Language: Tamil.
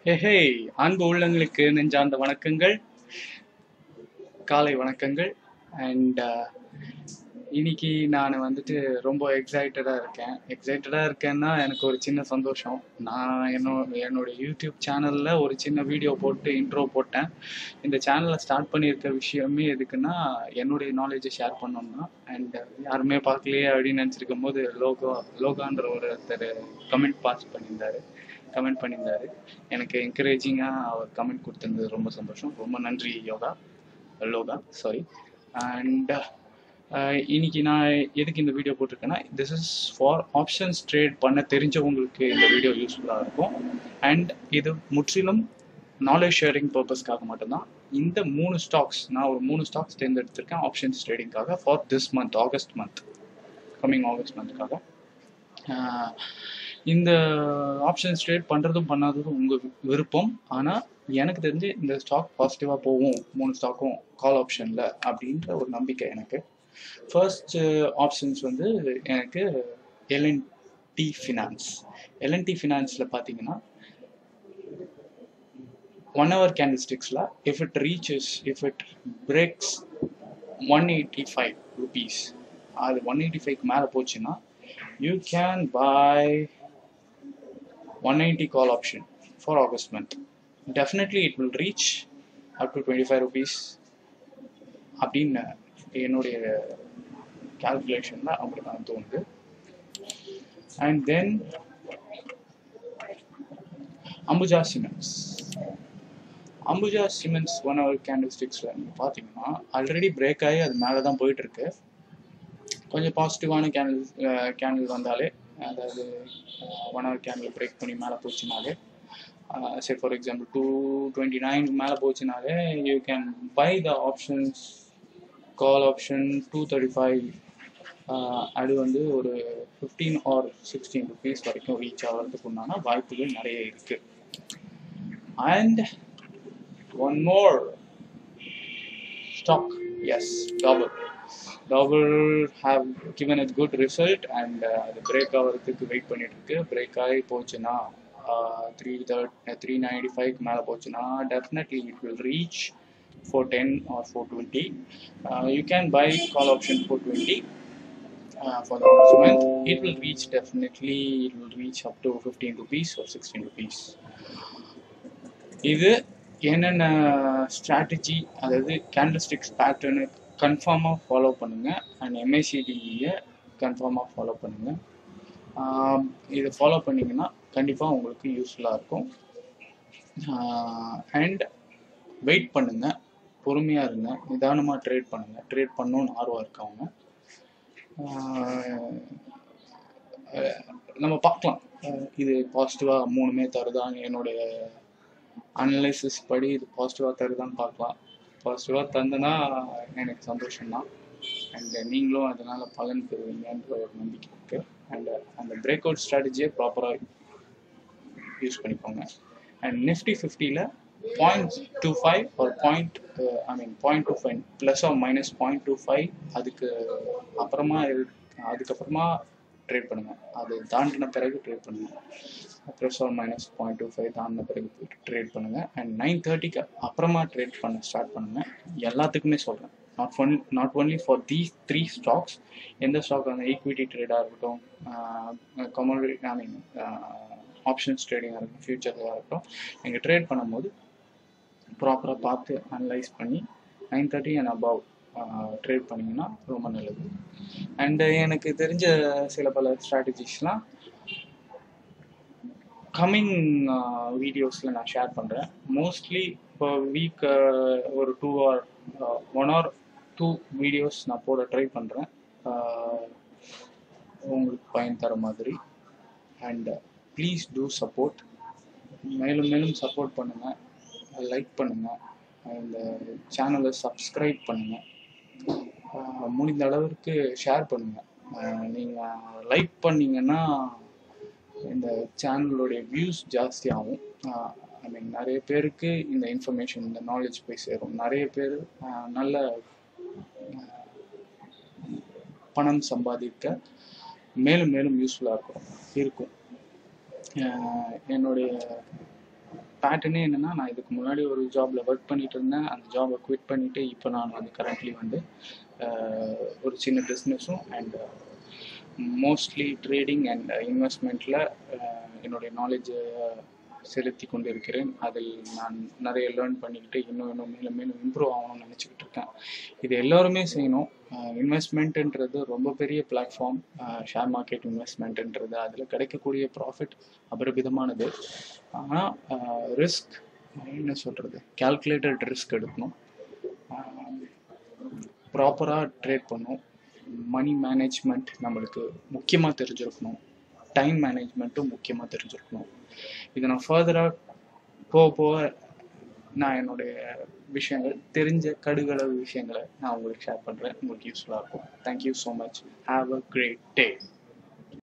ஹே அன்பு உள்ளங்களுக்கு நெஞ்சார்ந்த வணக்கங்கள் காலை வணக்கங்கள் அண்ட் இன்னைக்கு நான் வந்துட்டு ரொம்ப எக்ஸைட்டடாக இருக்கேன் எக்ஸைட்டடாக இருக்கேன்னா எனக்கு ஒரு சின்ன சந்தோஷம் நான் என்னோட என்னோட யூடியூப் சேனலில் ஒரு சின்ன வீடியோ போட்டு இன்ட்ரோ போட்டேன் இந்த சேனலை ஸ்டார்ட் பண்ணியிருக்க விஷயமே எதுக்குன்னா என்னுடைய நாலேஜை ஷேர் பண்ணோம்னா அண்ட் யாருமே பார்க்கலையே அப்படின்னு நினச்சிருக்கும் போது லோகோ லோகான்ற ஒருத்தர் கமெண்ட் பாஸ் பண்ணியிருந்தாரு கமெண்ட் பண்ணியிருந்தாரு எனக்கு என்கரேஜிங்காக அவர் கமெண்ட் கொடுத்துருந்தது ரொம்ப சந்தோஷம் ரொம்ப நன்றி யோகா லோகா சாரி அண்ட் இன்னைக்கு நான் எதுக்கு இந்த வீடியோ போட்டிருக்கேன்னா this is for options trade பண்ண தெரிஞ்சவங்களுக்கு இந்த வீடியோ யூஸ்ஃபுல்லாக இருக்கும் அண்ட் இது முற்றிலும் நாலேஜ் ஷேரிங் பர்பஸ்க்காக மட்டும்தான் இந்த மூணு ஸ்டாக்ஸ் நான் ஒரு மூணு ஸ்டாக்ஸ் தேர்ந்தெடுத்திருக்கேன் ஆப்ஷன்ஸ் ட்ரேடிங்காக for this month August month coming August மந்த்துக்காக இந்த ஆப்ஷன்ஸ் ட்ரேட் பண்ணுறதும் பண்ணாததும் உங்கள் விருப்பம் ஆனால் எனக்கு தெரிஞ்சு இந்த ஸ்டாக் பாசிட்டிவாக போகும் மூணு ஸ்டாக்கும் கால் ஆப்ஷனில் அப்படின்ற ஒரு நம்பிக்கை எனக்கு ஃபர்ஸ்ட் ஆப்ஷன்ஸ் வந்து எனக்கு எல்என்டி ஃபினான்ஸ் எல்என்டி ஃபினான்ஸில் பார்த்தீங்கன்னா ஒன் ஹவர் கேண்டில் ஸ்டிக்ஸில் if it reaches if it breaks one eighty five rupees அது ஒன் எயிட்டி ஃபைவ்க்கு மேலே போச்சுன்னா you can buy 190 call option for August month. Definitely it will reach up to 25 rupees அப்படின்னு என்னுடைய கால்குலேஷனில் அப்படி தான் தோணுது and then Ambuja cements Ambuja cements one hour candle ஸ்டிக்ஸில் நீங்கள் பார்த்தீங்கன்னா ஆல்ரெடி பிரேக் ஆகி அது மேலே தான் போயிட்டுருக்கு கொஞ்சம் பாசிட்டிவான கேண்டில் கேண்டில் வந்தாலே அதாவது ஒன் ஹவர் கேண்டில் பிரேக் பண்ணி மேலே போச்சுனாலே say for example two twenty nine மேலே போச்சுனாலே you can buy the options call option two thirty five அது வந்து ஒரு ஃபிஃப்டீன் ஆர் சிக்ஸ்டீன் ருபீஸ் வரைக்கும் ரீச் ஆகிறதுக்கு உண்டான வாய்ப்புகள் நிறைய இருக்குது and one more stock S double double have given it good result and அது பிரேக் ஆகிறதுக்கு வெயிட் பண்ணிட்டு இருக்கு பிரேக் ஆகி போச்சுன்னா த்ரீ தேர்ட் த்ரீ நைன்டி ஃபைவ்க்கு மேலே போச்சுன்னா definitely it will reach four ten or four twenty you can buy call option four twenty for the month it will reach definitely it will reach up to fifteen rupees or sixteen rupees இது என்னென்ன ஸ்ட்ராட்டஜி அதாவது கேண்டில் ஸ்டிக்ஸ் பேட்டர்னு கன்ஃபார்மாக ஃபாலோ பண்ணுங்கள் அண்ட் எம்ஐசிடியை கன்ஃபார்மாக ஃபாலோ பண்ணுங்கள் இதை ஃபாலோ பண்ணிங்கன்னா கண்டிப்பாக உங்களுக்கு யூஸ்ஃபுல்லாக இருக்கும் அண்ட் வெயிட் பண்ணுங்கள் பொறுமையாக இருங்க நிதானமாக ட்ரேட் பண்ணுங்கள் ட்ரேட் பண்ணணும்னு ஆர்வம் இருக்கவங்க நம்ம பார்க்கலாம் இது பாசிட்டிவாக மூணுமே தருதான்னு என்னுடைய அனலைசிஸ் படி இது பாசிட்டிவாக தருதான்னு பார்க்கலாம் பாசிட்டிவாக தந்தனா எனக்கு சந்தோஷம்தான் அண்ட் நீங்களும் அதனால் பலன் பெறுவீங்கன்ற ஒரு நம்பிக்கை இருக்குது அண்ட் அந்த பிரேக் அவுட் ஸ்ட்ராட்டஜியை ப்ராப்பராக யூஸ் பண்ணிக்கோங்க அண்ட் நிஃப்டி ஃபிஃப்டியில் பாயிண்ட் டூ ஃபைவ் ஒரு point I mean point two five plus or minus point two five அதுக்கு அப்புறமா அதுக்கப்புறமா ட்ரேட் பண்ணுங்கள் அது தாண்டின பிறகு ட்ரேட் பண்ணுங்கள் plus or minus point two five தாண்டின பிறகு ட்ரேட் பண்ணுங்கள் அண்ட் நைன் தேர்ட்டிக்கு அப்புறமா ட்ரேட் பண்ண ஸ்டார்ட் பண்ணுங்கள் எல்லாத்துக்குமே சொல்கிறேன் not one not only for these three stocks எந்த ஸ்டாக் அந்த ஈக்விட்டி ட்ரேடாக இருக்கட்டும் கமோடிட்டி ஐ மீன் ஆப்ஷன்ஸ் ட்ரேடிங்காக இருக்கட்டும் ஃபியூச்சராக இருக்கட்டும் நீங்கள் ட்ரேட் பண்ணும்போது ப்ராப்பராக பார்த்து அனலைஸ் பண்ணி nine thirty and above trade பண்ணிங்கன்னா ரொம்ப நல்லது அண்டு எனக்கு தெரிஞ்ச சில பல ஸ்ட்ராட்டஜிஸ்லாம் கம்மிங் வீடியோஸில் நான் ஷேர் பண்ணுறேன் மோஸ்ட்லி இப்போ வீக் ஒரு two or one or two videos நான் போட ட்ரை பண்ணுறேன் உங்களுக்கு பயன் தர மாதிரி அண்ட் ப்ளீஸ் டூ சப்போர்ட் மேலும் மேலும் சப்போர்ட் பண்ணுங்கள் லைக் பண்ணுங்கள் இந்த சேனலை சப்ஸ்கிரைப் பண்ணுங்கள் முடிந்த அளவிற்கு ஷேர் பண்ணுங்கள் நீங்கள் லைக் பண்ணிங்கன்னா இந்த சேனலுடைய வியூஸ் ஜாஸ்தி ஆகும் ஐ மீன் நிறைய பேருக்கு இந்த இன்ஃபர்மேஷன் இந்த நாலேஜ் போய் சேரும் நிறைய பேர் நல்ல பணம் சம்பாதிக்க மேலும் மேலும் யூஸ்ஃபுல்லாக இருக்கும் இருக்கும் என்னுடைய பேட்டர்னே என்னன்னா நான் இதுக்கு முன்னாடி ஒரு ஜாப்ல ஒர்க் பண்ணிட்டு இருந்தேன் அந்த ஜாபை குவிட் பண்ணிட்டு இப்போ நான் வந்து கரண்ட்லி வந்து ஆஹ், ஒரு சின்ன பிஸ்னஸும் அண்ட் மோஸ்ட்லி ட்ரேடிங் அண்ட் இன்வெஸ்ட்மெண்ட்டில் என்னுடைய நாலேஜை செலுத்தி கொண்டு இருக்கிறேன் அதில் நான் நிறைய லேர்ன் பண்ணிக்கிட்டு இன்னும் இன்னும் மேலும் மேலும் இம்ப்ரூவ் ஆகணும்னு நினச்சிக்கிட்டு இருக்கேன் இது எல்லாருமே செய்யணும் இன்வெஸ்ட்மெண்ட்டுன்றது ரொம்ப பெரிய பிளாட்ஃபார்ம் ஷேர் மார்க்கெட் இன்வெஸ்ட்மெண்ட்டுன்றது அதில் கிடைக்கக்கூடிய ப்ராஃபிட் அபரிமிதமானது ஆனால் ரிஸ்க் என்ன சொல்கிறது கால்குலேட்டட் ரிஸ்க் எடுக்கணும் ப்ராப்பராக ட்ரேட் பண்ணணும் மணி மேனேஜ்மெண்ட் நம்மளுக்கு முக்கியமாக தெரிஞ்சிருக்கணும் டைம் மேனேஜ்மெண்ட்டும் முக்கியமாக தெரிஞ்சிருக்கணும் இதை நான் ஃபர்தராக போக போக நான் என்னுடைய விஷயங்கள் தெரிஞ்ச கடுகளவு விஷயங்களை நான் உங்களுக்கு ஷேர் பண்ணுறேன் உங்களுக்கு யூஸ்ஃபுல்லாக இருக்கும் thank you so much have a great day